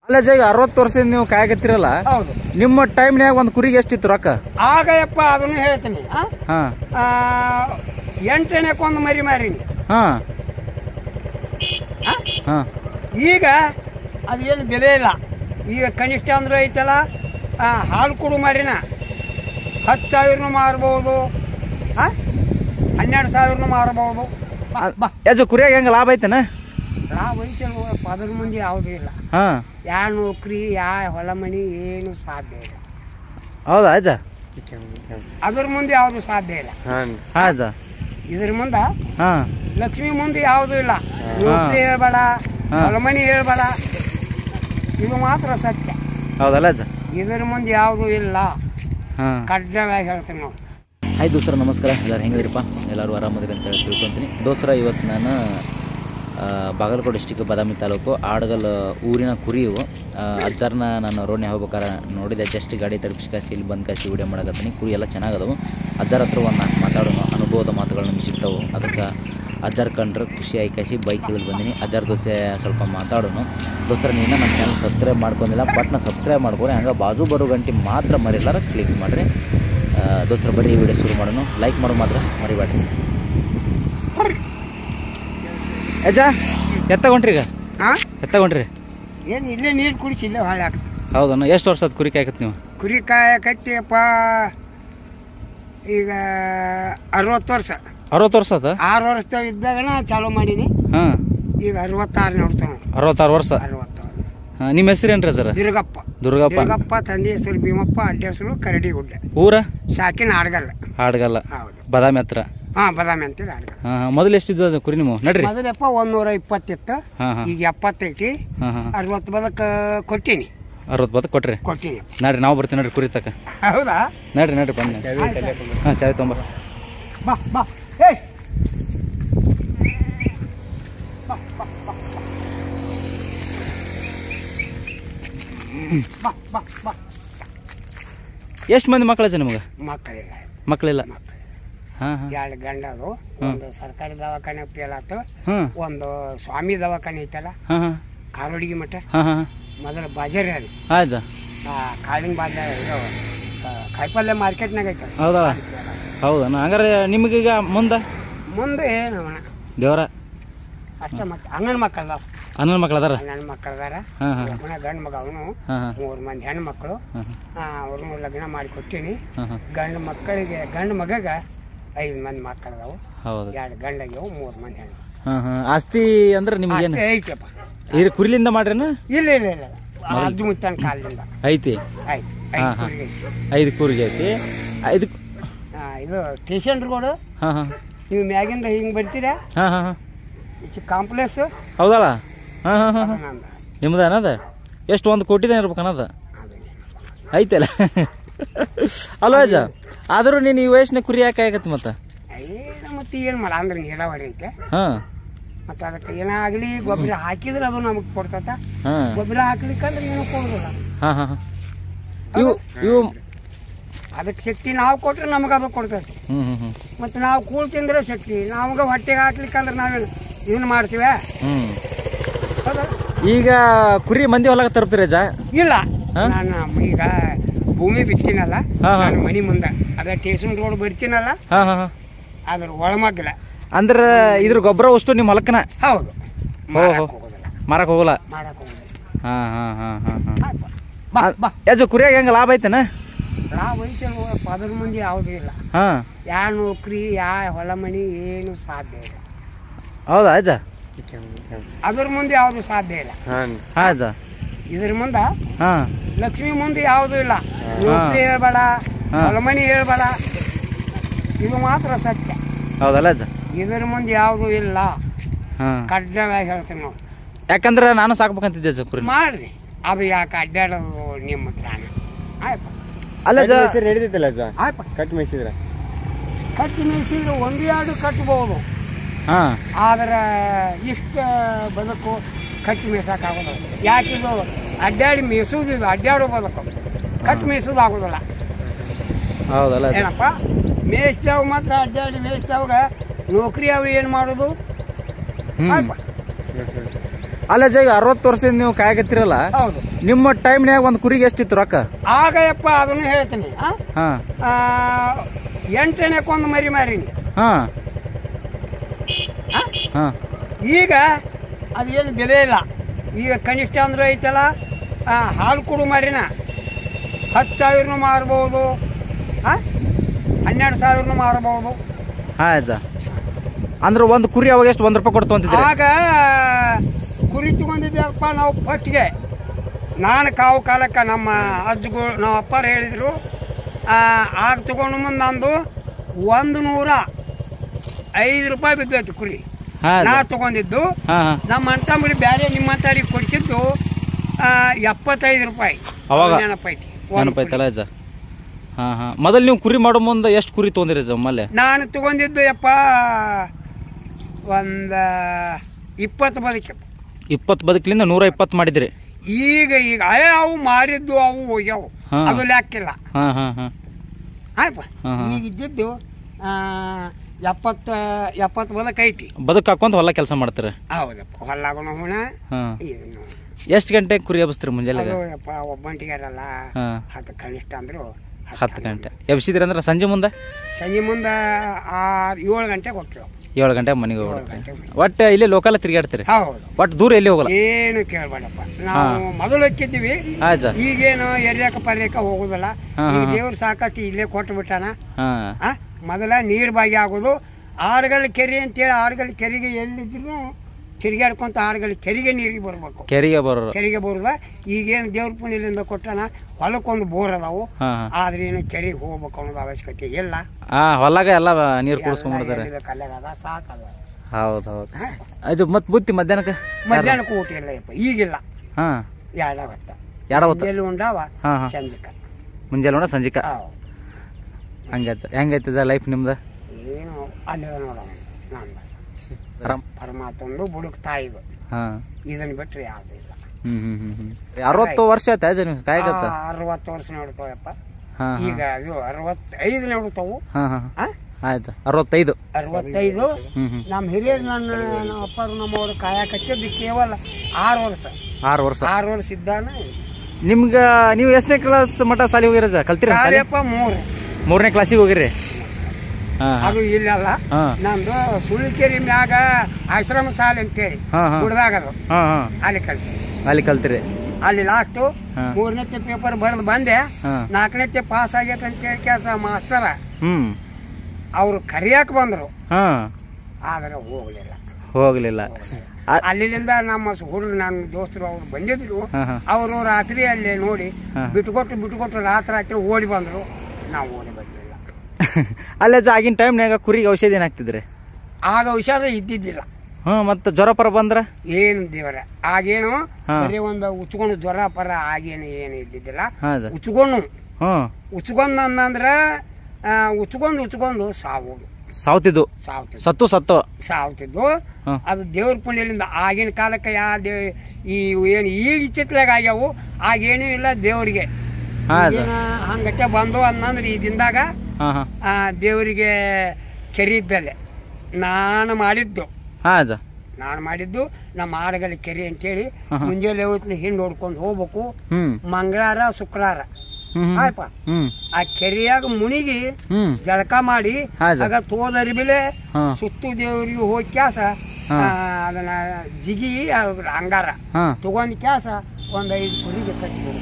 ಅಲ್ಲ ಈಗ ಅರವತ್ತು ವರ್ಷದಿಂದ ನೀವು ಕಾಯಕತ್ತಿರಲ್ಲ ಹೌದು ನಿಮ್ಮ ಟೈಮ್ನ್ಯಾಗ ಒಂದು ಕುರಿಗೆ ಎಷ್ಟಿತ್ತು ರೊಕ್ಕ ಆಗ ಯಪ್ಪ ಅದನ್ನು ಹೇಳ್ತೀನಿ ಆ? ಹಾ ಆ, ಎಂಟನೇಕೊಂದು ಮರಿ ಮಾರಿನಿ ಹಾ ಆ? ಹಾ ಈಗ ಅದೇನು ಬೆಲೆ ಇಲ್ಲ ಈಗ ಕನಿಷ್ಠ ಅಂದ್ರೆ ಐತಲ್ಲ ಆ, ಹಾಲು ಕೊಡು ಮರಿನ ಹತ್ತು ಸಾವಿರನು ಮಾರ್ಬೋದು ಆ? ಹನ್ನೆರಡು ಸಾವಿರನು ಮಾರಬಹುದು ಯಜ ಕುರಿಯಾಗ ಹೆಂಗ ಲಾಭ ಐತೆನ ನಾವು ಐತಲ್ವ ಅದ್ರ ಮುಂದೆ ಯಾವುದೂ ಇಲ್ಲ ಹಾ ಯಾವ ನೌಕರಿ ಯಾವ ಹೊಲ ಮನಿ ಏನು ಸಾಧ್ಯ ಇಲ್ಲ ಹೌದಾ ಅಜ್ಜ ಅದ್ರ ಮುಂದೆ ಯಾವುದು ಸಾಧ್ಯ ಇಲ್ಲ ಹಾ ಅಜ್ಜ ಇದ್ರ ಮುಂದೆ ಹಾ ಲಕ್ಷ್ಮಿ ಮುಂದೆ ಯಾವುದೂ ಇಲ್ಲ ನೌಕರಿ ಹೇಳ್ಬೇಡ ಹಾ. ಹೊಲ ಮನಿ ಹೇಳ್ಬೇಡ ಇದು ಮಾತ್ರ ಸತ್ಯ ಹೌದಲ್ಲ ಅಜ್ಜ ಇದ್ರ ಮುಂದೆ ಯಾವುದೂ ಇಲ್ಲ ಹಾ ಕಡ್ಡಾಯವಾಗಿ ಹೇಳ್ತೀನಿ ನಾವು ಹಾಯ್ ದೋಸ್ತರ ನಮಸ್ಕಾರ ಎಲ್ಲರೂ ಹೆಂಗಿದಿರಪ್ಪ ಎಲ್ಲರೂ ಆರಾಮದಿರಿ ಅಂತ ಹೇಳಿ ತಿಳ್ಕೊತೀನಿ ದೋಸ್ತರ ಇವತ್ತು ನಾನು ಆ, ಬಾಗಲಕೋಟೆ ಡಿಸ್ಟಿಕ್ ಬಾದಾಮಿ ತಾಲೂಕು ಆಡಗಲ್ ಊರಿನ ಕುರಿಯು ಆ, ಅಜ್ಜಾರ್ನ ನಾನು ರೋಡ್ನೆ ಹೋಗ್ಬೇಕಾರೆ ನೋಡಿದೆ ಜಸ್ಟ್ ಗಾಡಿ ತಲುಪಿಸ್ಕಾಸಿ ಇಲ್ಲಿ ಬಂದು ಕಾಸಿ ವಿಡಿಯೋ ಮಾಡಕತ್ತೀನಿ ಕುರಿ ಎಲ್ಲ ಚೆನ್ನಾಗದವು ಅಜ್ಜಾರ ಹತ್ರ ಒಂದು ನಾಲ್ಕು ಮಾತಾಡೋಣ ಅನುಭವದ ಮಾತುಗಳು ನಮ್ಗೆ ಸಿಗ್ತಾವೆ ಅದಕ್ಕೆ ಅಜ್ಜಾರ್ ಕಂಡ್ರೆ ಖುಷಿ ಆಯ್ಕಾಸಿ ಬೈಕ್ ಇಳಿದು ಬಂದೀನಿ ಅಜ್ಜಾರ್ ದೋಸೆ ಸ್ವಲ್ಪ ಮಾತಾಡೋಣ ದೋಸ್ತರ ನೀನು ನಮ್ಮ ಚಾನಲ್ ಸಬ್ಸ್ಕ್ರೈಬ್ ಮಾಡ್ಕೊಂಡಿಲ್ಲ ಬಟ್ನ ಸಬ್ಸ್ಕ್ರೈಬ್ ಮಾಡ್ಕೊರಿ ಹಂಗೆ ಬಾಜು ಬರೋ ಗಂಟೆ ಮಾತ್ರ ಮರಿಲಾರ ಕ್ಲಿಕ್ ಮಾಡಿರಿ ದೋಸ್ತರ ಬರೀ ಈ ವಿಡಿಯೋ ಶುರು ಮಾಡೋಣ ಲೈಕ್ ಮಾಡೋ ಮಾತ್ರ ಮರಿಬೇಡ್ರಿ ಅಜ್ಜ ಎತ್ತಗೊಂಡ್ರಿ ಈಗ ಹಾ ಎತ್ತಗೊಂಡ್ರಿ ಏನು ಇಲ್ಲೇ ನೀರು ಕುಡಿಸಿ ಇಲ್ಲೇ ಹಾಳೆ ಹಾಕ್ತೀನಿ ಹೌದಣ್ಣ ಎಷ್ಟು ವರ್ಷ ಆಯ್ತು ಕುರಿ ಕಾಯಕತ್ ನೀವು ಕುರಿ ಕಾಯ ಕಟ್ಟಿಯಪ್ಪ ಈಗ ಅರವತ್ತು ವರ್ಷ ಅರವತ್ತು ವರ್ಷ ಆತ ಆರು ವರ್ಷದಾಗ ಇದ್ದಾಗನ ಚಾಲೂ ಮಾಡೀನಿ ಹಾಂ ಈಗ ಅರವತ್ತಾರು ನೋಡ್ತಾನೆ ಅರವತ್ತಾರು ವರ್ಷ ಅರವತ್ತಾರು ಹಾಂ ನಿಮ್ಮ ಹೆಸರು ಏನ್ರಿ ಸರ್ ದುರ್ಗಪ್ಪ ದುರ್ಗಪ್ಪ ದುರ್ಗಪ್ಪ ತಂದೆ ಹೆಸರು ಭೀಮಪ್ಪ ಅಡ್ಡ ಹೆಸರು ಕರಡಿ ಗುಡ್ಡ ಊರ ಸಾಕಿನ ಆಡ್ಗಲ್ಲ ಹಾಡ್ಗಲ್ಲ ಹೌದು ಬಾದಾಮಿ ಹತ್ರ ಹಾ ಬದಾಮಿ ಅಂತೇಳಿ ಆಡ್ಗಲ್ಲ ಹಾಂ ಹಾಂ ಮೊದಲು ಎಷ್ಟಿದ್ದು ಅದು ಕುರಿ ನೀವು ನಡ್ರಿ ಮೊದಲಪ್ಪ ಒಂದೂರ ಇಪ್ಪತ್ತಿತ್ತು ಹಾಂ ಹಾಂ ಈಗ ಎಪ್ಪತ್ತೈತಿ ಹಾಂ ಹಾಂ ಅರವತ್ತು ಬದಕ ಕೊಟ್ಟೀನಿ ಅರವತ್ತು ಬತ್ತ ಕೊಟ್ರಿ ಕೊಟ್ಟೀನಿ ನಡ್ರಿ ನಾವು ಬರ್ತೀವಿ ನಡ್ರಿ ಕುರಿ ತಕ ಹೌದಾ ನಡ್ರಿ ನಡ್ರಿ ಬನ್ನಿ ಹಾಂ ಚಾಯ್ ತೊಂಬ ಬಾ ಬಾ ಏಯ್ ಬಾ ಬಾ ಬಾ ಎಷ್ಟು ಮಂದಿ ಮಕ್ಕಳ ಅಜ್ಜ ನಿಮಗೆ ಮಕ್ಕಳಿಲ್ಲ ಮಕ್ಕಳಿಲ್ಲ ಮಕ್ಕಳು ಹಾಂ ಹಾಂ ಎರಡು ಗಂಡದು ಒಂದು ಸರ್ಕಾರಿ ದವಾಖಾನೆ ಫೇಲ್ ಆತು ಹಾಂ ಒಂದು ಸ್ವಾಮಿ ದವಾಖಾನೆ ಐತಲ್ಲ ಹಾಂ ಹಾಂ ಕಾರೋಡಿಗೆ ಮಠ ಹಾಂ ಹಾಂ ಮೊದಲು ಬಾಜಾರಿ ಅಲ್ಲಿ ಹಾಂ ಅಜ್ಜ ಆ, ಕಾಳಿಂಗ್ ಬಾಜಾರ ಇದು ಆ, ಕಾಯಿಪಲ್ಯ ಮಾರ್ಕೆಟ್ನಾಗ ಐತಲ್ಲ ಹೌದಾ ಹೌದಣ್ಣ ಹಂಗಾರೆ ನಿಮಗೀಗ ಮುಂದೆ ಮುಂದೆ ಏನವಣ ದೇವರ ಅಷ್ಟೇ ಮಕ್ಕ ಅಣ್ಣನ ಮಕ್ಕಳದಾವ ಹನ್ನೊಂದು ಮಕ್ಳು ಅದಾರ ಅಣ್ಣನ ಮಕ್ಕಳದಾರ ಹಾಂ ಹಾಂ ಒಬ್ಬನ ಗಂಡು ಮಗ ಅವನು ಹಾಂ ಹಾಂ ಮೂರು ಮಂದಿ ಹೆಣ್ಣು ಮಕ್ಕಳು ಹಾಂ ಅವ್ರನ್ನೂ ಲಗ್ನ ಮಾಡಿ ಕೊಟ್ಟೀನಿ ಹಾಂ ಹಾಂ ಗಂಡು ಮಕ್ಕಳಿಗೆ ಗಂಡು ಮಗಗ ಐದು ಮಂದಿ ಮಕ್ಕಳದಾವು ಹೌದು ಎರಡು ಗಂಡಾಗ್ಯವು ಮೂರು ಮಂದಿ ಹೆಣ್ಣು ಹಾಂ ಹಾಂ ಆಸ್ತಿ ಅಂದ್ರೆ ನಿಮ್ಗೇನು ಅಷ್ಟೇ ಐತಪ್ಪ ಇದು ಕುರಿಲಿಂದ ಮಾಡ್ರೇನು ಇಲ್ಲ ಇಲ್ಲ ಇಲ್ಲ ಅದು ಮುತ್ತನ ಕಾಲದಿಂದ ಐತಿ ಆಯ್ತು ಹಾ, ಐದು ಹಾ. ಕುರಿಗೆ ಐತಿ. ಐದು ಕೂರಿಗೆ ಐತಿ ಐದು ಆ, ಇದು ಸ್ಟೇಷನ್ ರೋಡ್ ಹಾಂ ಹಾಂ ನೀವು ಮ್ಯಾಗಿಂದ ಹಿಂಗೆ ಬರ್ತೀರಾ ಹಾಂ ಹಾಂ ಹಾಂ ಈಚೆ ಕಾಂಪ್ಲೆಕ್ಸ್ ಹೌದಲ್ಲ ಹಾಂ ಹಾಂ ಹಾಂ ಹಾಂ ನಂದು. ನಿಮ್ದು ಅನ್ನದ ಎಷ್ಟು ಒಂದು ಕೋಟಿದ ಇರ್ಬೇಕು ಅನ್ನೋದು ಅದು. ಐತಲ್ಲ ಅಲ್ವಾ ಅಜ್ಜ ಆದರೂ ನೀನು ಈ ವಯಸ್ಸಿನ ಕುರಿ ಯಾಕೆ ಆಗತ್ತೆ ಮತ್ತೆ ಏನು ಮತ್ತೆ ಏನು ಮಾಡ ಅಂದ್ರೆ ನೀರಾವರಿ ಐತೆ ಹಾಂ ಮತ್ತೆ ಅದಕ್ಕೆ ಏನಾಗಲಿ ಗೊಬ್ಬರ ಹಾಕಿದ್ರೆ ಅದು ನಮಗೆ ಕೊಡ್ತತ ಹಾಂ ಗೊಬ್ಬರ ಹಾಕ್ಲಿಕ್ಕಂದ್ರೆ ಏನು ಕೊಡೋದಿಲ್ಲ ಹಾಂ ಹಾಂ ಹಾಂ ಇವು ಇವು ಅದಕ್ಕೆ ಶಕ್ತಿ ನಾವು ಕೊಟ್ರೆ ನಮಗೆ ಅದು ಕೊಡ್ತೈತಿ ಹ್ಞೂ ಹ್ಞೂ ಹ್ಞೂ ಮತ್ತೆ ನಾವು ಕೂಳ್ ತಿಂದ್ರೆ ಶಕ್ತಿ ನಮಗೆ ಹೊಟ್ಟೆಗೆ ಹಾಕ್ಲಿಕ್ಕಂದ್ರೆ ನಾವೇನು ಇದನ್ನ ಮಾಡ್ತೀವಿ ಹ್ಞೂ ಹೌದಾ ಈಗ ಕುರಿ ಮಂದಿ ಹೊಲಕ್ಕೆ ತರ್ತೀರಿ ಅಜ್ಜ ಇಲ್ಲ ಹಾ? ನಾನು ಈಗ ಭೂಮಿ ಬಿತ್ತೀನಲ್ಲ ಹಾ, ಹಾ. ನಾನು ಮನಿ ಮುಂದೆ ಅದೇ ಸ್ಟೇಷನ್ ರೋಡ್ ಬರ್ತೀನಲ್ಲ ಹಾಂ ಹಾಂ ಹಾಂ ಅದ್ರ ಒಳಮಗ್ಲ ಅಂದ್ರೆ ಇದ್ರ ಗೊಬ್ಬರ ಅಷ್ಟು ನಿಮ್ಮ ಹೊಲಕ್ಕನ ಹೌದು ಮಾರಕ್ ಹೋಗೋದಿಲ್ಲ ಮಾರಕ್ಕೆ ಹೋಗಲ್ಲ ಮಾರಕ್ ಹೋಗೋದಿಲ್ಲ ಹಾಂ ಹಾಂ ಹಾಂ ಹಾಂ ಹಾಂ ಆಯ್ತು. ಬಾ ಬಾ ಅಜ್ಜ ಕುರಿಯಾಗ ಹೆಂಗೆ ಲಾಭ ಐತೆನ ನಾವು ಐತಲ್ವ ಅದ್ರ ಮುಂದೆ ಯಾವುದೂ ಇಲ್ಲ ಹಾಂ ಯಾವ ನೌಕರಿ ಯಾವ ಹೊಲ ಮನಿ ಏನು ಸಾಧ್ಯ ಇಲ್ಲ ಹೌದಾ ಅಜ್ಜ ಅದ್ರ ಮುಂದೆ ಯಾವುದು ಸಾಧ್ಯ ಇಲ್ಲ ಹಾಂ ಅಜ್ಜ ಇದ್ರ ಮುಂದೆ ಹಾಂ ಲಕ್ಷ್ಮಿ ಮುಂದೆ ಯಾವುದೂ ಇಲ್ಲ ನೌಕರಿ ಹೇಳ್ಬೇಡ ಹಾ. ಹೊಲ ಮನಿ ಹೇಳ್ಬೇಡ ಇದು ಮಾತ್ರ ಸತ್ಯ ಹೌದಲ್ಲ ಅಜ್ಜ ಇದ್ರ ಮುಂದೆ ಯಾವುದೂ ಇಲ್ಲ ಹಾಂ ಕಡ್ಡಾಯವಾಗಿ ಹೇಳ್ತೀನಿ ನಾವು ಯಾಕಂದ್ರೆ ನಾನು ಸಾಕ್ಬೇಕಂತಿದ್ದೆ ಅಜ್ಜ ಕುರಿ ಮಾಡ್ರಿ ಅದು ಯಾಕೆ ಅಡ್ಡಾಡೋದು ನಿಮ್ಮ ಹತ್ರ ಆಯ್ತು ಅಲ್ಲ ಅಜ್ಜ ನಡೀತೈತಲ್ಲ ಅಜ್ಜ ಆಯ್ತು ಕಟ್ ಮೇಯಿಸಿದ್ರ ಕಟ್ಟಿ ಮೇಯಿಸಿದ್ರೆ ಒಂದು ಎರಡು ಕಟ್ಬೋದು ಹಾಂ ಆದ್ರೆ ಇಷ್ಟ ಬದುಕು ಕಟ್ಟಿ ಮೇಯ್ಸಕ್ಕಾಗೋದಿಲ್ಲ ಯಾಕಿದು ಅಡ್ಡಾಡಿ ಮೇಯ್ಸೋದು ಇದು ಅಡ್ಡಾಡೋ ಬದುಕು ಕಟ್ಟಿ ಮೇಯ್ಸೋದು ಆಗೋದಿಲ್ಲ ಹೌದಲ್ಲ ಅಜ್ಜ ಏನಪ್ಪ ಮೇಯಿಸ್ತಾವ ಮಾತ್ರ ಅಡ್ಡಾಡಿ ಮೇಯಿಸ್ತಾವಾಗ ನೌಕರಿ ಅವು ಏನು ಮಾಡೋದು ಹ್ಮ್ ಆಯ್ತು. ಅಲ್ಲ ಜಗ ಅರವತ್ತು ವರ್ಷದಿಂದ ನೀವು ಕಾಯಕತ್ತಿರಲ್ಲ ಹೌದು ನಿಮ್ಮ ಟೈಮ್ನ್ಯಾಗ ಒಂದು ಕುರಿಗೆ ಎಷ್ಟಿತ್ತು ರೊಕ್ಕ ಆಗಯಪ್ಪ ಅದನ್ನು ಹೇಳ್ತೀನಿ ಆ? ಹಾ ಆ, ಎಂಟನೇಕೊಂದು ಮರಿ ಮಾರೀನಿ ಹಾ ಆ? ಹಾ ಈಗ ಅದೇನು ಬೆಲೆ ಇಲ್ಲ ಈಗ ಕನಿಷ್ಠ ಅಂದ್ರೆ ಐತಲ್ಲ ಆ, ಹಾಲು ಕೊಡು ಮರಿನ ಹತ್ತು ಸಾವಿರನೂ ಮಾರ್ಬೋದು ಆ? ಹನ್ನೆರಡು ಸಾವಿರನೂ ಮಾರಬಹುದು ಹಾ ಅಜ್ಜ ಅಂದ್ರೆ ಒಂದು ಕುರಿ ಅವಾಗ ಎಷ್ಟು ಒಂದು ರೂಪಾಯಿ ಕೊಡ್ತು ಅಂತಿದ್ರಿ ಆಗ ಕುರಿ ತಗೊಂಡಿದ್ದೆಪ್ಪ ನಾವು ಫಸ್ಟ್ಗೆ ನಾನು ಕಾವು ಕಾಲಕ್ಕೆ ನಮ್ಮ ಅಜ್ಜಗಳು ನಮ್ಮ ಅಪ್ಪಾರು ಹೇಳಿದರು ಆಗ ತಗೊಂಡು ಮುಂದೆ ನಂದು ಒಂದು ನೂರ ಐದು ರೂಪಾಯಿ ಬಿದ್ದೈತೆ ಕುರಿ ಹಾ ನಾ ಅಜ್ಜ ತಗೊಂಡಿದ್ದು ಹಾ ಹಾ ನಮ್ಮ ಅಂತಂಬ್ರಿ ಬೇರೆ ನಿಮ್ಮ ಅಂತಾರಿಗೆ ಕೊಡಿಸಿದ್ದು ಆ, ಎಪ್ಪತ್ತೈದು ರೂಪಾಯಿ ಅವಾಗ? ನೆನಪೈತಿ ಒಂದು ನೆನಪಾಯ್ತಲ್ಲ ಅಜ್ಜ ಹಾ ಹಾ ಮೊದಲು ನೀವು ಕುರಿ ಮಾಡೋ ಮುಂದೆ ಎಷ್ಟು ಕುರಿ ತೊಗೊಂದಿರಿ ಅಜ್ಜ ಒಮ್ಮಲ್ಲೆ ನಾನು ತಗೊಂಡಿದ್ದು ಯಪ್ಪ ಒಂದು ಇಪ್ಪತ್ತು ಬದುಕಿತ್ತು ಇಪ್ಪತ್ತು ಬದುಕಲಿಂದ ನೂರ ಇಪ್ಪತ್ತು ಮಾಡಿದ್ರಿ ಈಗ ಈಗ ಅಯ್ಯ ಅವು ಮಾರಿದ್ದು ಅವು ಹೋಗ್ಯಾವು ಹಾ. ಅದು ಲೆಕ್ಕಿಲ್ಲ ಹಾ ಹಾ ಹಾ ಆಯ್ಪ ಹಾ, ಹಾ. ಈಗ ಇದ್ದಿದ್ದು ಆ, ಎಪ್ಪತ್ತ ಎಪ್ಪತ್ತು ಬದಕ್ ಐತಿ ಬದುಕು ಹಾಕೊಂತ ಹೊಲ ಕೆಲಸ ಮಾಡ್ತೀರಿ ಹೌದಪ್ಪ ಹೊಲ್ಲಾಗೋಣ ಹುಣ ಹಾ ಇದನ್ನು ಎಷ್ಟು ಗಂಟೆಗೆ ಕುರಿ ಎಬ್ಸ್ತೀರಿ ಮುಂಜಾನೆ ಅದು ಯಪ್ಪ ಒಬ್ಬಂಟಿಗಾರಲ್ಲ ಹಾ ಹತ್ತು ಕನಿಷ್ಠ ಅಂದ್ರು ಹತ್ತು ಗಂಟೆ ಎಬ್ಸಿದ್ರಿ ಅಂದ್ರೆ ಸಂಜೆ ಮುಂದೆ ಸಂಜೆ ಮುಂದೆ ಆರು ಏಳು ಗಂಟೆಗೆ ಹೋಗ್ತೇವೆ ಏಳು ಗಂಟೆ ಮನೆಗೆ ಏಳು ಹೋಗ್ಬಿಡ್ತೀರಿ ಗಂಟೆ ಒಟ್ಟು ಇಲ್ಲೇ ಲೋಕಲ್ ತಿರುಗಾಡ್ತೀರಿ ಹೌದು ಒಟ್ಟು ದೂರ ಎಲ್ಲಿ ಹೋಗಲ್ಲ ಏನು ಕೇಳಬೇಡಪ್ಪ ನಾವು ಮೊದಲು ಹಚ್ಚಿದ್ದೀವಿ ಆಯ್ತಾ ಈಗೇನು ಎರ್ಯಾಕ ಪರ್ಯಾಕ ಹೋಗುದಿಲ್ಲ ಹಾ, ಈಗ ಹಾ, ಹಾ. ದೇವ್ರು ಸಾಕಷ್ಟು ಇಲ್ಲೇ ಕೊಟ್ಟು ಬಿಟ್ಟಾನ ಹಾ ಆ ಮೊದಲ ನೀರು ಬಾಗಿ ಆಗೋದು ಆಡುಗಳ ಕೆರೆ ಅಂತೇಳಿ ಆಡುಗಳ ಕೆರೆಗೆ ಎಲ್ಲಿದ್ರು ತಿರುಗಾಡ್ಕೊಂತ ಆಡುಗಳ ಕೆರೆಗೆ ನೀರಿಗೆ ಬರ್ಬೇಕು ಕೆರೆಗೆ ಬರೋರು ಕೆರೆಗೆ ಬರುದ ಈಗೇನು ದೇವ್ರ ಪುಣ್ಯಲಿಂದ ಕೊಟ್ಟಾನ ಹೊಲಕ್ಕೊಂದು ಬೋರ್ ಅದಾವು ಹಾ ಹಾ ಆದ್ರೆ ಏನು ಕೆರೆಗೆ ಹೋಗ್ಬೇಕು ಅನ್ನೋದು ಅವಶ್ಯಕತೆ ಇಲ್ಲ ಹಾ ಹೊಲಾಗ ಎಲ್ಲ ನೀರು ಕುಡಿಸ್ಕೊಂಡ್ಬಿಡ್ತಾರೆ ಕಲ್ಲಾಗದ ಸಾಕದ ಹೌದು ಹೌದು ಅದು ಮತ್ತೆ ಬುತ್ತಿ ಮಧ್ಯಾಹ್ನಕ್ಕೆ ಮಧ್ಯಾಹ್ನಕ್ಕೆ ಊಟ ಇಲ್ಲ ಯಪ್ಪ ಈಗಿಲ್ಲ ಹಾ ಎರಡಾಗತ್ತ ಎರಡು ಹೊತ್ತು ಎಲ್ಲಿ ಉಂಡಾವ ಹಾ ಹಾ ಚಂದಕ್ಕ ಮುಂಜಾನೆ ನೋಡ ಸಂಜಿಕ ಹೌದು. ಹಂಗಚ್ಚ ಹೆಂಗೈತದ ಲೈಫ್ ನಿಮ್ದು ಏನು ಅಲ್ಲಿದ ನೋಡವ ನಂದು ಆರಾಮ್ ಪರಮಾತ್ಮಂದು ಬುಡುಕ್ತಾ ಇದು ಹಾ ಇದನ್ನ ಬಿಟ್ರೆ ಯಾವ್ದು ಇಲ್ಲ ಹ್ಮ್ ಹ್ಮ್ ಹ್ಮ್ ಹ್ಮ್ ಅರವತ್ತು ವರ್ಷ ಆಯ್ತಾ ಅಜ್ಜ ನೀವು ಕಾಯಕತ್ತ ಆ, ಅರವತ್ತು ವರ್ಷ ನೋಡ್ತಾವಪ್ಪ ಹಾ ಈಗ ಇದು ಅರವತ್ತೈದು ನೋಡ್ತಾವು ಹಾ ಹಾ ಆ? ಆಯ್ತು ಅರವತ್ತೈದು ಅರವತ್ತೈದು ಹ್ಮ್ ಹ್ಮ್ ನಮ್ಮ ಹಿರಿಯರು ನನ್ನ ನಮ್ಮ ಅಪ್ಪರು ನಮ್ಮವರು ಕಾಯಕ ಹಚ್ಚಿದ್ದು ಕೇವಲ ಆರು ವರ್ಷ ಆರು ವರ್ಷ ಆರು ವರ್ಷ ಇದ್ದಾನ ನಿಮ್ಗ ನೀವು ಎಷ್ಟನೇ ಕ್ಲಾಸ್ ಮಟ್ಟ ಸಾಲಿ ಹೋಗಿರ ಅಜ್ಜ ಕಲ್ತೀರ ಸಾರಿಯಪ್ಪ ಮೂರು ಮೂರನೇ ಕ್ಲಾಸಿಗೆ ಹೋಗಿರಿ ಹಾ ಹಾ ಅದು ಇಲ್ಲಲ್ಲ ಹಾ ನಂದು ಸುಳಿಕೆರಿ ಮ್ಯಾಗ ಆಶ್ರಮ ಶಾಲೆ ಅಂತೇಳಿ ಹಾ ಹಾ ಗುಡ್ದಾಗದು ಹಾ ಹಾ ಅಲ್ಲಿ ಕಲ್ತೀನಿ ಅಲ್ಲಿ ಕಲ್ತಿರಿ ಅಲ್ಲಿ ಲಾಸ್ಟು ಹಾ. ಮೂರನೇತೆ ಪೇಪರ್ ಬರೆದು ಬಂದೆ ಹಾ ನಾಲ್ಕನೇತೆ ಪಾಸ್ ಆಗೈತೆ ಅಂತೇಳಿ ಕೆಲಸ ಮಾಸ್ತರ ಹ್ಮ್ ಅವರು ಕರಿಯಾಕ ಬಂದರು ಹಾ ಆದರೆ ಹೋಗ್ಲಿಲ್ಲ ಹೋಗ್ಲಿಲ್ಲ ಆ- ಅಲ್ಲಿಂದ ನಮ್ಮ ಹುಡುಗರು ನನ್ನ ದೋಸ್ತರು ಅವ್ರು ಬಂದಿದ್ರು ಹಾ ಹಾ ಅವರು ರಾತ್ರಿ ಅಲ್ಲಿ ನೋಡಿ ಹಾ. ಬಿಟ್ಕೊಟ್ಟು ಬಿಟ್ಕೊಟ್ಟು ರಾತ್ರಿ ರಾತ್ರಿ ಓಡಿ ಬಂದರು ನಾವು ಓಡಿ ಬರಲಿಲ್ಲ ಅಲ್ಲೇ ಅಜ್ಜ ಆಗಿನ ಟೈಮ್ನಾಗ ಕುರಿಗೆ ಔಷಧಿ ಏನ್ ಹಾಕ್ತಿದ್ರಿ ಆಗ ಔಷಧ ಇದ್ದಿದ್ದಿಲ್ಲ ಹ್ಮ್ ಮತ್ತೆ ಜ್ವರ ಪರ ಬಂದ್ರ ಏನು ದೇವರ ಆಗೇನು ಹಾ. ಬರೀ ಒಂದು ಉಚ್ಕೊಂಡು ಜ್ವರ ಪರ ಆಗೇನು ಏನು ಇದ್ದಿದ್ದಿಲ್ಲ ಹಾ ಅಜ್ಜ ಉಚ್ಕೊಂಡು ಹ್ಮ್ ಉಚ್ಕೊಂಡ್ ಅಂದಂದ್ರ ಆ, ಉಚ್ಕೊಂಡು ಉಚ್ಕೊಂಡು ಸಾವುದು ಸಾವ್ತಿದ್ದು ಸಾವ್ತಿದ್ದು ಸತ್ತು ಸತ್ತು ಸಾವ್ತಿದ್ದು ಹ್ಮ್. ಅದು ದೇವ್ರ ಪುಣ್ಯಲಿಂದ ಆಗಿನ ಕಾಲಕ್ಕೆ ಯಾ ದೇ ಈ ಏನು ಈಗ ಇಚ್ಚಿತ್ಲಾಗ ಆಗ್ಯಾವು ಆಗೇನೂ ಇಲ್ಲ ದೇವರಿಗೆ ಹಾ ಅಜ್ಜ ಹಂಗತ್ತೆ ಬಂದು ಅನ್ನಂದ್ರೆ ಈ ದಿನದಾಗ ಹಾ ಹಾ ಆ, ದೇವರಿಗೆ ಕೆರೆ ಇದ್ದಲ್ಲೇ ನಾನು ಮಾಡಿದ್ದು ಹಾ ಅಜ್ಜ ನಾನು ಮಾಡಿದ್ದು ನಮ್ಮ ಆಡಗಲಿ ಕೆರೆ ಅಂತೇಳಿ ಹಾ, ಹಾ. ಮುಂಜಾನೆ ಹೊತ್ತು ಹಿಂಡ್ ಹೊಡ್ಕೊಂಡು ಹೋಗ್ಬೇಕು ಹ್ಮ್ ಮಂಗಳವಾರ ಶುಕ್ರವಾರ ಹ್ಮ್ ಹ್ಮ್. ಆಯ್ಪ ಹ್ಮ್ ಆ ಕೆರೆಯಾಗ ಮುನಿಗಿ ಹ್ಮ್ ಜಳಕ ಮಾಡಿ ಹಾ, ಅಜ್ಜ. ಆಗ ತೋದರಿ ಬೆಲೆ ಹಾ ಸುತ್ತು ದೇವರಿಗೆ ಹೋಗಿ ಕ್ಯಾಸ ಹಾ. ಆ, ಅದನ್ನ ಜಿಗಿ ಅದ್ರ ಅಂಗಾರ ಹಾ ತಗೊಂಡ್ ಕ್ಯಾಸ ಒಂದ್ ಐದು ಕುರಿಗೆ ಕಟ್ಟಿ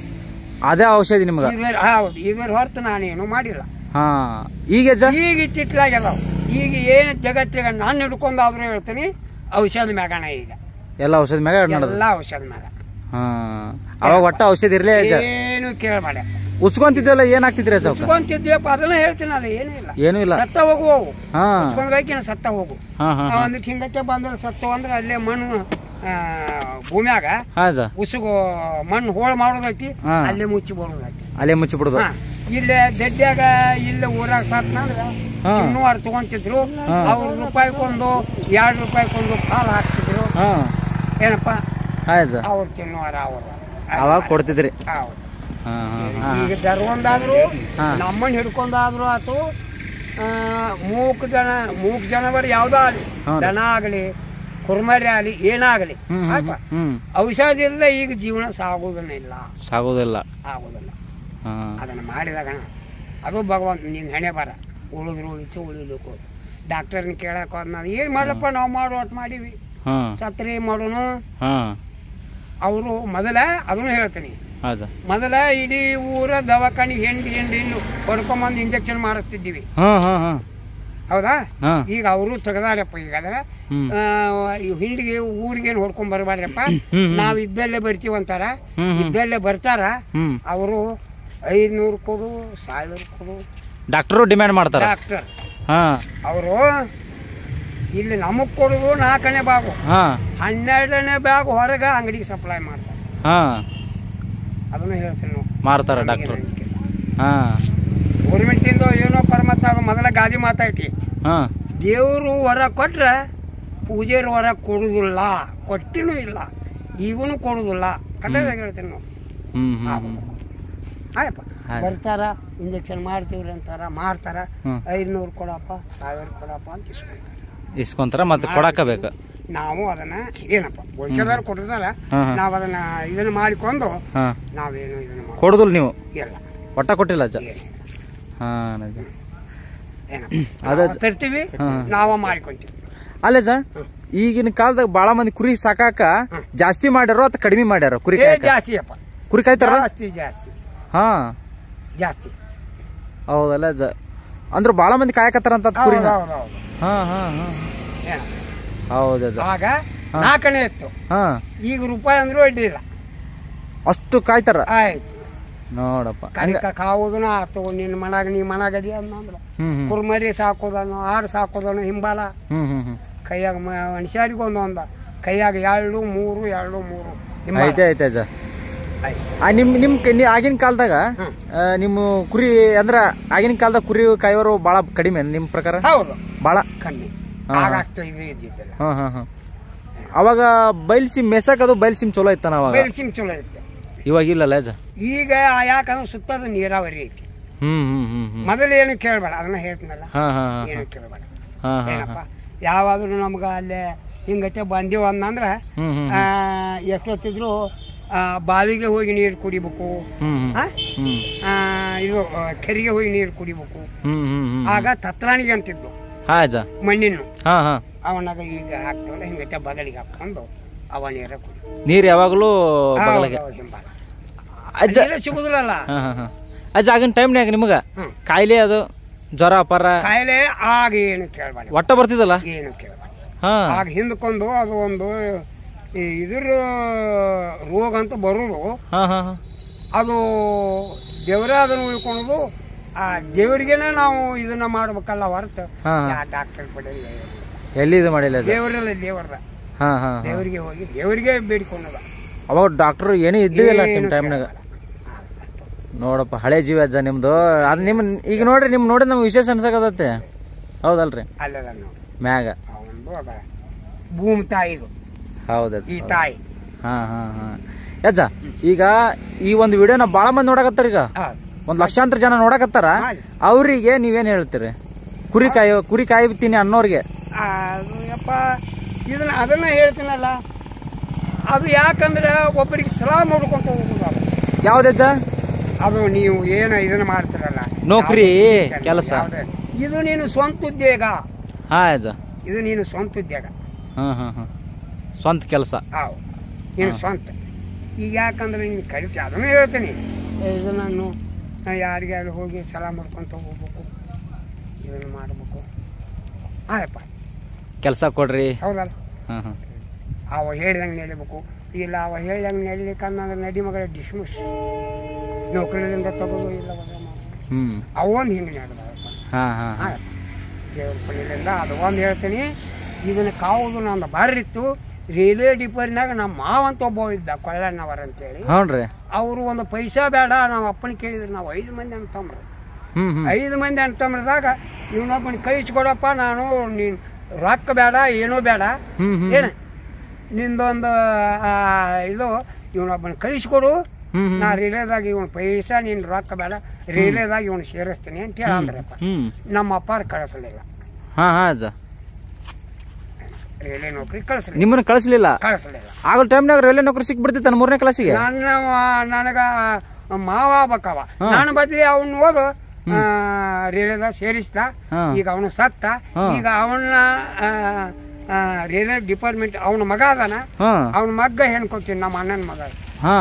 ಅದೇ ಔಷಧಿ ನಿಮ್ಗ ಇದ್ರ ಹೌದು ಇದ್ರ ಹೊರತು ನಾನೇನು ಮಾಡಿಲ್ಲ ಹಾ ಈಗ ಅಜ್ಜ ಈಗ ಇತ್ತಿತ್ಲಾಗ್ಯದಾವ ಈಗ ಏನು ಜಗತ್ತಿಗೆ ನಾನು ಹಿಡ್ಕೊಂಡಾದ್ರೂ ಹೇಳ್ತೀನಿ ಔಷಧ ಮ್ಯಾಗಣ ಈಗ ಎಲ್ಲ ಔಷಧಿ ಮ್ಯಾಗ ನಡದ ಎಲ್ಲ ಔಷಧ ಮ್ಯಾಗ ಹಾ ಅವಾಗ ಒಟ್ಟ ಔಷಧಿ ಇರ್ಲೇ ಅಜ್ಜ ಏನು ಕೇಳಬೇಡ ಉಚ್ಕೊಂತಿದ್ದೆಲ್ಲ ಏನ್ ಹಾಕ್ತಿದ್ರಿ ಅಜ್ಜ ಅವಕ್ಕ? ಉಚ್ಕೊಂತಿದ್ದೀವಪ್ಪ ಅದನ್ನ ಹೇಳ್ತೀನಿ ಅದು ಏನೂ ಇಲ್ಲ ಏನೂ ಇಲ್ಲ ಸತ್ತ ಹೋಗುವವು ಹಾ ಉಚ್ಕೊಂಡ್ರೈಕಿನ ಸತ್ತ ಹೋಗು ಹಾ ಹಾ ಹಾ. ಒಂದು ಹಿಂಗತ್ತೆ ಬಂದ್ರೆ ಸತ್ತು ಅಂದ್ರೆ ಅಲ್ಲೇ ಮಣ್ಣು ಆ, ಭೂಮ್ಯಾಗ ಹಾ ಅಜ್ಜ ಉಸುಗು ಮಣ್ಣು ಹೋಳು ಮಾಡೋದೈತಿ ಹಾ. ಅಲ್ಲೇ ಮುಚ್ಚಿ ಬಿಡೋದೈತಿ ಅಲ್ಲೇ ಮುಚ್ಚಿ ಬಿಡುದು ಹಾ. ಇಲ್ಲೇ ದಡ್ಡ್ಯಾಗ ಇಲ್ಲ ಊರಾಗ ಸತ್ನಂದ್ರ ಹಾ. ಚಿನ್ನವಾರ ತಗೊಂತಿದ್ರು ಹಾ. ಅವ್ರು ರೂಪಾಯಿಗೊಂದು ಎರಡು ರೂಪಾಯಿಗೊಂದು ಕಾಲು ಹಾಕ್ತಿದ್ರು ಹಾ ಏನಪ್ಪ ಹಾ ಅಜ್ಜ ಅವ್ರು ತಿನ್ನುವಾರ ಅವರು ಅವಾಗ ಕೊಡ್ತಿದ್ರಿ ಹೌದು ಹಾ ಹಾ ಹಾ ಈಗ ದರ್ಗೊಂದಾದ್ರು ಹಾ. ನಮ್ಮನ್ನ ಹಿಡ್ಕೊಂಡಾದ್ರು ಆತು ಆ, ಮೂಕ್ ಜನ ಮೂಕ್ ಜನವರ್ ಯಾವ್ದೋ ಆಗಲಿ ಹೌದು. ದನ ಆಗಲಿ ಕುರ್ಮರಿ ಆಗಲಿ ಏನಾಗಲಿ ಹ್ಮ್ ಹ್ಮ್ ಆಯ್ತಾ ಹ್ಮ್ ಔಷಧ ಇಲ್ಲ ಈಗ ಜೀವನ ಸಾಗೋದನ್ನ ಇಲ್ಲ ಸಾಗೋದಿಲ್ಲ ಆಗೋದಿಲ್ಲ ಹಾ ಅದನ್ನು ಮಾಡಿದಾಗಣ ಅದು ಭಗವಂತ ನಿನ್ನ ಹಣೆ ಬರ ಉಳಿದ್ರು ಉಳಿತು ಉಳಿಲಿಕ್ಕೆ ಡಾಕ್ಟರ್ನ ಕೇಳಕ್ಕೆ ಹೋದ್ ನಾನು ಏನು ಮಾಡಪ್ಪ ನಾವು ಮಾಡೋ ಒಟ್ಟು ಮಾಡೀವಿ ಹಾ ಸತ್ರೆ ಮಾಡೋನು ಹಾ ಅವರು ಮೊದಲ ಅದನ್ನು ಹೇಳ್ತೀನಿ ಹೌದಾ ಮೊದಲ ಇಡೀ ಊರ ದವಾಖಾನೆ ಹೆಂಡಿ ಹೆಂಡಿ ಹೆಣ್ಣು ಹೊಡ್ಕೊಂಬಂದು ಇಂಜೆಕ್ಷನ್ ಮಾಡಿಸ್ತಿದ್ದೀವಿ ಹಾ ಹಾ ಹಾ ಹೌದಾ ಹಾ ಈಗ ಅವರು ತೆಗ್ದಾರಪ್ಪ ಈಗ ಅದ ಹ್ಮ್ ಹಿಂಡಿಗೆ ಊರಿಗೇನು ಹೊಡ್ಕೊಂಡ್ ಬರಬಾರ್ದಪ್ಪ ಹ್ಮ್. ನಾವು ಇದ್ದಲ್ಲೇ ಬರ್ತೀವಿ ಅಂತಾರ ಹ್ಮ್, ಹ್ಮ್. ಇದ್ದಲ್ಲೇ ಬರ್ತಾರ ಹ್ಮ್ ಅವರು ಐದ್ನೂರು ಕೊಡು ಸಾವಿರ ಕೊಡು ಡಾಕ್ಟರು ಡಿಮ್ಯಾಂಡ್ ಮಾಡ್ತಾರ ಡಾಕ್ಟರ್ ಹಾ ಅವರು ಇಲ್ಲಿ ನಮಗ್ ಕೊಡುದು ನಾಲ್ಕನೇ ಬಾಗು ಹಾ ಹನ್ನೆರಡನೇ ಬ್ಯಾಗ್ ಹೊರಗೆ ಅಂಗಡಿಗೆ ಸಪ್ಲೈ ಮಾಡ್ತಾರೆ ಹಾ ಅದನ್ನು ಹೇಳ್ತೀನಿ ನಾವು ಮಾರ್ತಾರ ಡಾಕ್ಟ್ರು ಹಾ ಗೌರ್ಮೆಂಟಿಂದ ಏನೋ ಪರಮಾತ್ಮ ಅದು ಮೊದಲ ಗಾದಿ ಮಾತೈತಿ ಹಾ ದೇವರು ವರ ಕೊಟ್ರೆ ಪೂಜೆರು ವರ ಕೊಡುದಿಲ್ಲ ಕೊಟ್ಟಿನೂ ಇಲ್ಲ ಈಗೂ ಕೊಡುದಿಲ್ಲ ಕಟ್ಟದಾಗ ಹೇಳ್ತೀನಿ ನಾವು ಹ್ಮ್ ಹ್ಮ್ ಹ್ಮ್ ಆಯಪ್ಪ ಆಯ್ತು. ಬರ್ತಾರ ಇಂಜೆಕ್ಷನ್ ಮಾಡ್ತೀವ್ರಿ ಅಂತಾರ ಮಾಡ್ತಾರ ಹ್ಮ್. ಐದ್ನೂರು ಕೊಡಪ್ಪ ಸಾವಿರ ಕೊಡಪ್ಪ ಅಂತ ಇಸ್ಕೊಂತಾರೆ ಇಸ್ಕೊಂತಾರ ಮತ್ತೆ ಕೊಡಾಕಬೇಕು ನಾವು ಅದನ್ನ ಏನಪ್ಪ ಉಳ್ಕೆದಾರು ಕೊಟ್ಟಿದಾರ ಹ್ಮ್, ಹ್ಮ್. ನಾವು ಅದನ್ನ ಇದನ್ನ ಮಾಡಿಕೊಂಡು ಹಾ ನಾವೇನು ಇದನ್ನ ಮಾಡಿ ಕೊಡುದಿಲ್ಲ ನೀವು ಇಲ್ಲ ಒಟ್ಟ ಕೊಟ್ಟಿಲ್ಲ ಅಜ್ಜ ಏನಿಲ್ಲ. ಹಾ ನಿಜ ಏನಪ್ಪ ಅದೇ- ನಾವು ತರ್ತೀವಿ ಹ್ಮ್. ನಾವ ಮಾಡ್ಕೊಂತೀವಿ ಅಲ್ಲ ಅಜ್ಜ ಈಗಿನ ಕಾಲದಾಗ ಬಾಳ ಮಂದಿ ಕುರಿ ಸಾಕಾಕ ಜಾಸ್ತಿ ಮಾಡ್ಯಾರೋ ಅಥವಾ ಕಡಿಮೆ ಮಾಡ್ಯಾರೋ ಕುರಿ ಏ ಕಾಯಕ ಜಾಸ್ತಿ ಅಪ್ಪ ಕುರಿ ಕಾಯ್ತಾರ ಜಾಸ್ತಿ ಜಾಸ್ತಿ ಹಾ ಜಾಸ್ತಿ ಹೌದಲ್ಲ ಅಜ್ಜ ಅಂದ್ರೆ ಬಾಳ ಮಂದಿ ಕಾಯಕತ್ತಾರ ಅಂತ ಕುರಿ ಹೌದು ಹೌದು ಹೌದು ಹಾ ಹಾ ಹಾ ಏನಪ್ಪ ಹೌದಜ್ಜ ಆಗ ನಾಲ್ಕನೇ ಇತ್ತು ಹಾ ಈಗ ರೂಪಾಯಿ ಅಂದ್ರೂ ಅಡ್ಡಿ ಇಲ್ಲ ಅಷ್ಟು ಕಾಯ್ತಾರ ಆಯ್ತು ನೋಡಪ್ಪ ಹಂಗ ಕನಿಕ ಕಾವುದನ ಆತು ನಿನ್ನ ಮನಾಗ ನೀ ಮನಾಗದಿ ಅಂದ್ರ ಹ್ಮ್ ಹ್ಮ್ ಕುರ್ಮರಿ ಸಾಕೋದನು ಆರು ಸಾಕೋದನು ಹಿಂಬಾಲ ಹ್ಮ್ ಹ್ಮ್ ಹ್ಮ್ ಕೈಯಾಗ ಮನುಷ್ಯರಿಗೂ ಒಂದೊಂದ ಕೈಯಾಗ ಎರಡು ಮೂರು ಎರಡು ಮೂರು ಹಿಂಬಾಲ. ಐತೆ ಐತೆ ಅಜ್ಜ ಆಯ್ತು. ಆ ನಿಮ್ ನಿಮ್ ಕ- ನೀ ಆಗಿನ ಕಾಲದಾಗ ಹ್ಮ್. ನಿಮ್ಮ ಕುರಿ ಅಂದ್ರ ಆಗಿನ ಕಾಲದಾಗ ಕುರಿ ಕಾಯೋರು ಬಾಳ ಕಡಿಮೆ ನಿಮ್ ಪ್ರಕಾರ ಹೌದು ಬಾಳ ಕಮ್ಮಿ ಹಾ, ಆಗ ಹಾ. ಅಷ್ಟು ಇದು ಇದ್ದಿದ್ದಿಲ್ಲ ಹಾ ಹಾ ಹಾ ಅವಾಗ ಬೈಲ್ ಸಿಮ್ ಮೆಸಕ್ ಅದು ಬೈಲ್ ಸಿಮ್ ಚಲೋ ಇತ್ತಾನ ಅವಾಗ ಬೆಲ್ಸಿಮ್ ಚಲೋ ಇತ್ತು ಇವಾಗ ಇಲ್ಲಲ್ಲ ಅಜ್ಜ ಈಗ ಯಾಕಂದ್ರೆ ಸುತ್ತದ ನೀರಾವರಿ ಐತಿ ಹ್ಮ್ ಹ್ಮ್ ಹ್ಮ್ ಹ್ಮ್ ಮೊದಲು ಏನು ಕೇಳಬೇಡ ಅದನ್ನ ಹೇಳ್ತೀನಲ್ಲ ಹಾ ಹಾ ಹಾ ಏನು ಕೇಳಬೇಡ ಹಾ ಹಾ ಏನಪ್ಪ ಯಾವಾದ್ರೂ ನಮ್ಗೆ ಅಲ್ಲೇ ಹಿಂಗಟ್ಟೆ ಬಂದೀವಿ ಅಂದಂದ್ರೆ ಹ್ಮ್ ಹ್ಮ್ ಆ, ಎಷ್ಟೊತ್ತಿದ್ರು ಆ, ಬಾವಿಗೆ ಹೋಗಿ ನೀರು ಕುಡಿಬೇಕು ಹ್ಮ್ ಹ್ಮ್ ಆ? ಹ್ಮ್ ಆ, ಇದು ಆ, ಕೆರೆಗೆ ಹೋಗಿ ನೀರು ಕುಡಿಬೇಕು ಹ್ಮ್ ಹ್ಮ್ ಹ್ಮ್ ಆಗ ತತ್ರಾಣಿಗೆ ಅಂತಿದ್ದು ಹಾ ಅಜ್ಜ ಮಣ್ಣಿನ ಹಾ ಹಾ ಅವನಾಗ ಈಗ ಹಾಕ್ತವಲ್ಲ ಹಿಂಗಟ್ಟೆ ಬದಲಿಗೆ ಹಾಕೊಂಡು ಅವ ನೀರ ಕುಡಿ ನೀರ್ ಯಾವಾಗಲೂ ಬಗಲಾಗೆ ಹೌದು, ಹಿಂಬಾಲ. ಅಜ್ಜ ನೀರೇ ಸಿಗುದಿಲ್ಲಲ್ಲ ಹಾ ಹಾ ಹಾ ಅಜ್ಜ ಆಗಿನ ಟೈಮ್ನ್ಯಾಗ ನಿಮಗ ಹ್ಮ್. ಕಾಯಿಲೆ ಅದು ಜ್ವರ ಪರ ಕಾಯಿಲೆ ಆಗ ಏನು ಕೇಳಬೇಡ ಒಟ್ಟ ಬರ್ತಿದಲ್ಲ ಏನು ಕೇಳಬೇಡ ಹಾ ಆಗ ಹಿಂದಕ್ಕೊಂದು ಅದು ಒಂದು ಈ ಇದ್ರ ರೋಗ ಅಂತ ಬರೋದು ಹಾ ಹಾ ಹಾ ಅದು ದೇವರೇ ಅದನ್ನು ಉಳ್ಕೊಳೋದು ಆ ದೇವರಿಗೇನೆ ನಾವು ಇದನ್ನ ಮಾಡ್ಬೇಕಲ್ಲ ಹೊರತು ಹಾ, ಹಾ. ಯಾ ಡಾಕ್ಟರ್ ಬಡ ಎಲ್ಲಿ ಇದು ಮಾಡಿಲ್ಲ ಅಜ್ಜ ದೇವರಲ್ಲ ದೇವರದ ಹಾ ಹಾ ಹಾ. ದೇವರಿಗೆ ಹೋಗಿ ದೇವರಿಗೆ ಬೇಡಿಕೊಂಡದ ಅವಾಗ ಡಾಕ್ಟರ್ ಏನೂ ಇದ್ದಿಲ್ಲ ನಿಮ್ ಏನು ಟೈಮ್ನಾಗ ಕೇಳಲ್ಲ. ನೋಡಪ್ಪ ಹಳೆ ಜೀವ ಅಜ್ಜ ನಿಮ್ದು ಅದ್ ನಿಮ್ ಈಗ ನೋಡ್ರಿ ನಿಮ್ ನೋಡಿ ನಮ್ಗೆ ವಿಶೇಷ ಅನ್ಸಕತ್ತೈತೆ ಹೌದಲ್ರಿ ಅಲ್ಲದ ನೋಡಿ ಮ್ಯಾಗ ಆ ಒಂದು ಅದ ಭೂಮಿ ತಾಯಿದು ಹೌದಜ್ಜ ಈ ತಾಯಿ ಹಾ ಹಾ ಹಾ ಅಜ್ಜ ಈಗ ಈ ಒಂದು ವಿಡಿಯೋನ ಬಾಳ ಮಂದಿ ನೋಡಕತ್ತಾರ ಈಗ ಹೌದು. ಒಂದ್ ಲಕ್ಷಾಂತರ ಜನ ನೋಡಕತ್ತಾರ ಮಾಡಿ. ಅವರಿಗೆ ನೀವೇನ್ ಹೇಳ್ತೀರಿ ಕುರಿ ಕಾಯೋ ಕುರಿ ಕಾಯ್ತೀನಿ ಅನ್ನೋರ್ಗೆ ಅದು ಯಪ್ಪ ಇದನ್ನ ಅದನ್ನ ಹೇಳ್ತೀನಲ್ಲ ಅದು ಯಾಕಂದ್ರೆ ಒಬ್ಬರಿಗೆ ಸಲಾ ನೋಡ್ಕೊಂತ ಹೋಗುದು ಅದು ಯಾವ್ದಜ್ಜ ಅದು ನೀವು ಏನು ಇದನ್ನ ಮಾಡ್ತಿರಲ್ಲ ನೌಕರಿ, ಯಾವ್ದೇ ಕೆಲಸ. ಯಾವ್ದೇ. ಇದು ನೀನು ಸ್ವಂತ ಉದ್ಯೋಗ ಹಾ ಅಜ್ಜ ಇದು ನೀನು ಸ್ವಂತ ಉದ್ಯೋಗ ಹಾ ಹಾ ಹಾ ಸ್ವಂತ ಕೆಲಸ ಹಾವು ನೀನು ಸ್ವಂತ ಈಗ ಯಾಕಂದ್ರೆ ನೀನು ಕರಿತಿ ಅದನ್ನು ಹೇಳ್ತೀನಿ ಇದು ನಾನು ನಾ ಯಾರಿಗೆ ಅಲ್ಲಿ ಹೋಗಿ ಸಲ ಮಾಡ್ಕೊಂತ ಹೋಗ್ಬೇಕು ಇದನ್ನು ಮಾಡಬೇಕು ಆಯಪ್ಪ ಕೆಲಸ ಕೊಡ್ರಿ ಹೌದಲ್ಲ ಹಾ ಹಾ ಅವ ಹೇಳ್ದಂಗೆ ನಡಿಬೇಕು ಇಲ್ಲ ಅವ ಹೇಳ್ದಂಗೆ ನಡಿಲಿಕ್ಕಂದ್ರೆ ನಡಿ ಮಗಳ ಡಿಸ್ಮಿಸ್ ನೌಕರಿಯಿಂದ ತಗೋದು ಇಲ್ಲ ವಜಾ ಮಾಡೋದು. ಹ್ಮ್ ಅವೊಂದು ಹಿಂಗೆ ನಡೆದವಪ್ಪ ಹಾ ಹಾ ಹಾ ಆಯ್ತು ದೇವ್ರ ಪಣಿಲಿಂದ ಅದು ಒಂದು ಹೇಳ್ತೀನಿ ಇದನ್ನ ಕಾವುದು ನಂದು ಬಾರಿತ್ತು ರೈಲ್ವೆ ಡಿಪೋರಿನಾಗ ನಮ್ಮ ಮಾವಂತ ಒಬ್ಬ ಇದ್ದ ಕೊಳ್ಳಣ್ಣವರ ಅಂತೇಳಿ ಹೌನ್ರಿ ಅವರು ಒಂದು ಪೈಸಾ ಬೇಡ ನಾವು ಅಪ್ಪನ ಕೇಳಿದ್ರು ನಾವು ಐದು ಮಂದಿ ಅಣ್ತಂಬ್ರು ಹ್ಮ್ ಹ್ಮ್ ಐದು ಮಂದಿ ಅಣ್ತಂಬ್ರದಾಗ ಇವನೊಬ್ಬನ ಕೈ ಕೊಡಪ್ಪ ನಾನು ನೀನು ರೊಕ್ಕ ಬೇಡ ಏನೂ ಬೇಡ ಹ್ಮ್ ಹ್ಮ್ ಏನು ನಿಂದೊಂದು ಆ, ಇದು ಇವನೊಬ್ಬನ ಕಳಿಸ್ಕೊಡು ಹ್ಮ್ ಹ್ಮ್ ನಾ ರಿಲೇದಾಗ ಇವನ್ ಪೈಸಾ ನೀನು ರೊಕ್ಕ ಬೇಡ ರಿಲೇದಾಗ ಇವನು ಸೇರಿಸ್ತೀನಿ ಅಂತ ಹೇಳಿ ಅಂದ್ರಪ್ಪ ಹ್ಮ್ ನಮ್ಮ ಅಪ್ಪಾರು ಕಳಿಸಲಿಲ್ಲ ಹಾ ಹಾ ಅಜ್ಜ ರೈಲ್ವೆ ನೌಕರಿ ಕಳಿಸ್ಲಿ ನಿಮ್ಮನ್ನ ಕಳಿಸ್ಲಿಲ್ಲ ಕಳಿಸ್ಲಿಲ್ಲ ಆಗೋ ಟೈಮ್ನಾಗ ರೈಲ್ವೆ ನೌಕರಿ ಸಿಕ್ಬಿಡ್ತಿತ್ತ ಮೂರನೇ ಕ್ಲಾಸಿಗೆ ನನ್ನ ನನಗ ಮಾವ ಬಕ್ಕವ ನಾನು ಬದ್ಲಿ ಅವನ್ ಓದು ರೈಲ್ವೆದ ಸೇರಿಸ್ದ ಹಾ. ಈಗ ಅವನು ಸತ್ತ ಹಾ. ಈಗ ಅವನ ರೈಲ್ವೆ ಡಿಪಾರ್ಟ್ಮೆಂಟ್ ಅವನ ಮಗ ಅದಾನ ಹಾ ಅವನ ಮಗ್ಗ ಹೆಣ್ ಕೊಡ್ತೀನಿ ನಮ್ಮ ಅಣ್ಣನ ಮಗ ಹಾ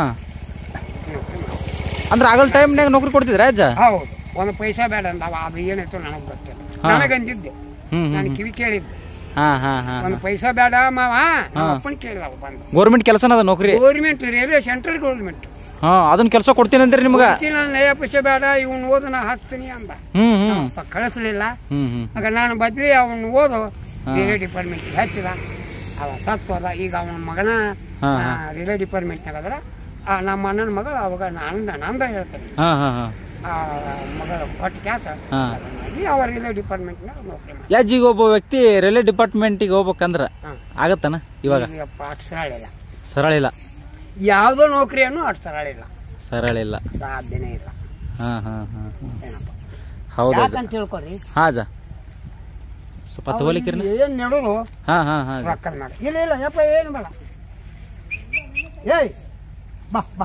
ಅಂದ್ರೆ ಆಗಲ್ ಟೈಮ್ನಾಗ ನೌಕರಿ ಕೊಡ್ತಿದ್ರ ಅಜ್ಜ ಹೌದು ಒಂದು ಪೈಸಾ ಬೇಡ ಅಂದವ ಅದು ಏನಾಯ್ತು ನನಗೆ ಗೊತ್ತಿಲ್ಲ ನನಗಂದಿದ್ದೆ ಹ್ಮ್ ನಾನು ಕಿವಿ ಕೇಳಿದ್ದೆ ಹಾ ಹಾ ಹಾ ಒಂದು ಪೈಸಾ ಬೇಡ ಮಾವ ನಮ್ಮ ಅಪ್ಪನ ಕೇಳಿದ ಅವ ಬಂದು ಗೌರ್ಮೆಂಟ್ ಕೆಲಸನ ಅದ ನೌಕರಿ ಗೌರ್ಮೆಂಟ್ ರೈಲ್ವೆ ಸೆಂಟ್ರಲ್ ಗೌರ್ಮೆಂಟ್ ಹಾ ಅದನ್ನ ಕೆಲಸ ಕೊಡ್ತೀನಿ ಅಂದ್ರಿ ನಿಮ್ಗ ನಯ ಪೈಸೆ ಬೇಡ ಇವನ್ ಓದು ನಾ ಹಚ್ತೀನಿ ಅಂದ ಹ್ಮ್ ಹ್ಮ್ ಅಪ್ಪ ಕಳಿಸ್ಲಿಲ್ಲ ಹ್ಮ್ ಹ್ಮ್ ಆಗ ನಾನು ಬದ್ಲಿ ಅವನು ಓದು ರೈಲ್ವೆ ಡಿಪಾರ್ಟ್ಮೆಂಟ್ ಹಚ್ಚಿದ ಅವ ಸತ್ತು ಹೋದ ಈಗ ಅವನ ಮಗನ ಹಾ, ಆ, ರೈಲ್ವೆ ಡಿಪಾರ್ಟ್ಮೆಂಟ್ನಾಗ ಅದ್ರ ಆ, ನಮ್ಮ ಅಣ್ಣನ ಮಗಳು ಅವಾಗ ನಂದ ನಂದ ಹೇಳ್ತೇನೆ ಹಾ ಹಾ ಹಾ ಆ ಮಗಳ ಕೊಟ್ಟ ಕ್ಯಾಸ ಹಾ. ಅವ ರೈಲ್ವೆ ಡಿಪಾರ್ಟ್ಮೆಂಟ್ನಾಗ ನೌಕರಿ ಮಾಡಿ ಯಾಜೀಗ ಒಬ್ಬ ವ್ಯಕ್ತಿ ರೈಲ್ವೆ ಡಿಪಾರ್ಟ್ಮೆಂಟಿಗೆ ಹೋಗ್ಬೇಕಂದ್ರ ಹಾ. ಆಗತ್ತನ ಇವಾಗ ಈಗಪ್ಪ ಅಷ್ಟು ಸರಳಿಲ್ಲ ಸರಳ ಇಲ್ಲ ಯಾವುದೋ ನೌಕರಿಯನ್ನು ಅಷ್ಟು ಸರಳಿಲ್ಲ ಸರಳ ಇಲ್ಲ ಸಾಧ್ಯನೇ ಇಲ್ಲ ಹಾ ಹಾ ಹಾ ಹಾ. ಏನಪ್ಪ ಹೌದು ಅಜ್ಜ. ಯಾಕಂತ ತಿಳ್ಕೊರಿ ಹಾ ಅಜ್ಜ ಸ್ವಲ್ಪ ತಗೋಲಿಕ್ಕಿರ್ಲಿ ಏನ್ ನೆಡೋದು ಹಾ ಹಾ ಹಾ ಅಜ್ಜ. ರೊಕ್ಕದ ಮಾಡಿ ಇಲ್ಲ ಇಲ್ಲ ಯಪ್ಪ ಏನು ಬೇಡ ಏಯ್ ಬಾ ಬಾ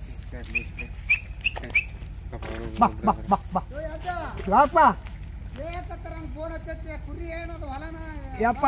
ಬಾ ಬಾ ಬಾ ಬಾ ಯಾಪ ಯಪ್ಪ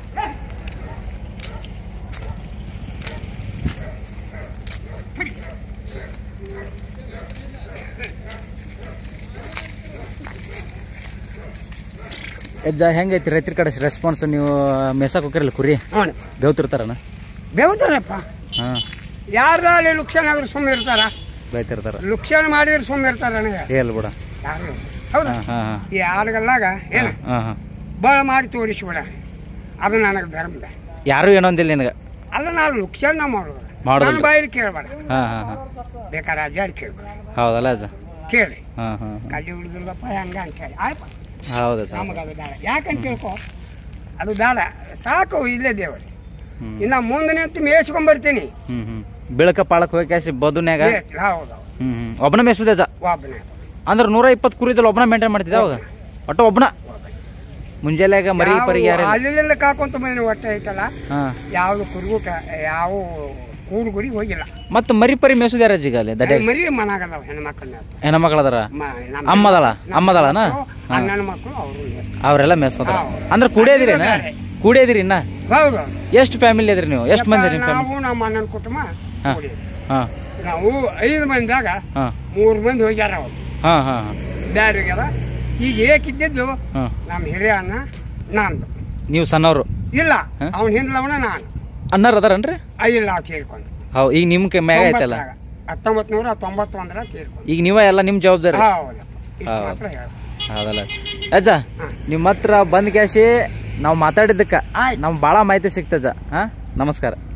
ಅಜ್ಜ ಹೆಂಗೈತಿ ರೈತರ ಕಡೆ ರೆಸ್ಪಾನ್ಸ್ ನೀವು ಮೆಸಾಕ್ ಹೋಗಿರಲ್ಲ ಕುರಿ ಅವನು ಬೇವ್ತಿರ್ತಾರನ ಬೇವುತ್ತಾರಪ್ಪ ಹಾ ಯಾರಲ್ಲಿ ಲುಕ್ಷಣ ಆದ್ರೆ ಸುಮ್ಮನೆ ಇರ್ತಾರ ಬೈತಿರ್ತಾರ ಲುಕ್ಷಣ ಮಾಡಿದ್ರೆ ಸುಮ್ಮನೆ ಇರ್ತಾರ ನನಗೆ ಹೇಳ ಬಿಡ ಯಾರು ಹೌದಾ ಹಾ ಹಾ ಈ ಆಡುಗಲ್ಲಾಗ ಏನ ಹಾ ಹಾ ಬಳ ಮಾಡಿ ತೋರಿಸ್ಬಿಡ ಅದು ನನಗೆ ಧರ್ಮದ ಯಾರು ಏನೋ ಅಂದಿಲ್ಲ ನಿನಗ ಅಲ್ಲ ನಾನು ಲುಕ್ಷಣ ಮಾಡೋದು ಮಾಡೋದಿಲ್ಲ. ನನ್ನ ಬಾಯಲ್ಲಿ ಕೇಳಬೇಡ ಹಾ ಹಾ ಹಾ ಬೇಕಾದ್ರೆ ಅಜ್ಜಾಡಿ ಕೇಳ್ಕೊ ಹೌದಲ್ಲ ಅಜ್ಜ ಕೇಳಿ ಹಾ ಹಾ ಕಡ್ಡಿ ಹುಡುಗಪ್ಪ ಹಂಗ ಅಂತ ಹೇಳಿ ಆಯ್ತು ಹೌದಾ ಅಜ್ಜ ನಮಗೆ ಅದು ಬೇಡ ಯಾಕಂತ ತಿಳ್ಕೊ ಅದು ಬೇಡ ಸಾಕು ಇಲ್ಲೇ ದೇವರು ಹ್ಮ್. ಇನ್ನ ಮುಂದೆ ನಿಂತು ಮೇಯಿಸ್ಕೊಂಡ್ಬರ್ತೀನಿ ಹ್ಮ್ ಹ್ಮ್ ಬೆಳಕ ಪಾಳಕ್ ಹೋಗಿ ಕ್ಯಾಸಿ ಬದುನ್ಯಾಗ ಮೇಯ್ಸ್- ಹೌದು ಹ್ಮ್ ಹ್ಮ್ ಒಬ್ಬನ ಮೇಸುದೆ ಅಜ್ಜ ಒಬ್ಬನೇ ಅಂದ್ರೆ ನೂರ ಇಪ್ಪತ್ತು ಕುರಿದಲ್ಲಿ ಒಬ್ಬನ ಮೇಂಟೈನ್ ಮಾಡ್ತಿದ್ದೆ ಅವಾಗ ಒಟ್ಟು ಒಬ್ಬನ ಮುಂಜಾನೆಗ ಮರಿ ಪರಿ ಯಾರ ಅಲ್ಲೆಲ್ಲ ಕಾಕೊಂತ ಬಂದಿನ ಹೊಟ್ಟೆ ಐತಲ್ಲ ಹಾ ಯಾವ್ದು ಕುರುಗುಟ ಯಾವ ಕೂಡು ಗುರಿ ಹೋಗಿಲ್ಲ ಮತ್ತ ಮರಿ ಪರಿ ಮೇಸುದ ಯಾರ ಈಗ ಅಲ್ಲಿ ದಡ್ಡ ಮರಿ ಮನಾಗದವ ಹೆಣ್ಮಕ್ಳನ್ನ ಹೆಣ್ಮಕ್ಳದಾರ ಅಮ್ಮದಳ ಅಮ್ಮದಳನ ಅಣ್ಣನ ಮಕ್ಕಳು ಅವರು ಮೇಯ್ಸ್ತಾರೆ. ಅವರೆಲ್ಲ ಮೇಸ್ಕೊತಾರ ಹೌದು. ಅಂದ್ರೆ ಕೂಡಿಯದಿರೇನ ಕೂಡಿಯದಿರಿ ಇನ್ನ ಹೌದು ಎಷ್ಟು ಫ್ಯಾಮಿಲಿ ಅದ್ರಿ ನೀವು ಎಷ್ಟು ಮಂದಿ ನಿಮ್ಮ ಫ್ಯಾಮಿಲಿ ನಾವು ನಮ್ಮ ಅಣ್ಣನ ಕುಟುಂಬ ಹಾ. ಕೂಡಿದ್ವಿ. ಹಾ ನಾವು ಐದು ಮಂದಿದಾಗ ಹಾ ಮೂರು ಮಂದಿ ಹೋಗ್ಯಾರ ಅವ್ರು ಹಾ ಹಾ ಹಾ ಬ್ಯಾರೆ ಹೋಗ್ಯಾರ ಈಗ ಏಕಿದ್ದಿದ್ದು ಹಾ ನಮ್ಮ ಹಿರಿಯ ಅಣ್ಣ ನಂದು ನೀವು ಸಣ್ಣವ್ರು ಇಲ್ಲ ಅವನ ಹಿಂದ್ಲವನ ನಾನು ಅಣ್ಣಾರ ಅದಾರನ್ರಿ ಆ, ಇಲ್ಲ ಅವ್ರು ತೀರ್ಕೊಂಡು ಹೌದು ಈಗ ನಿಮ್ ಕೈ ಮ್ಯಾಗ ಐತಲ್ಲ ಹತ್ತೊಂಬತ್ ನೂರ ತೊಂಬತ್ತೊಂದರ ತೀರ್ಕೊಂಡು ಈಗ ನೀವ ಎಲ್ಲ ನಿಮ್ ಜವಾಬ್ದಾರಿ ಹೌದಪ್ಪ ಇಷ್ಟು ಹೌದು. ಮಾತ್ರ ಹೇಳ ಹೌದಲ್ಲ ಅಜ್ಜ ನಿಮ್ಮ ಹತ್ರ ಬಂದ್ ಕ್ಯಾಶಿ ನಾವು ಮಾತಾಡಿದ್ದಕ್ಕ ಆಯ್ತು. ನಮ್ ಭಾಳ ಮಾಹಿತಿ ಸಿಕ್ತಜ್ಜ ಹಾ ನಮಸ್ಕಾರ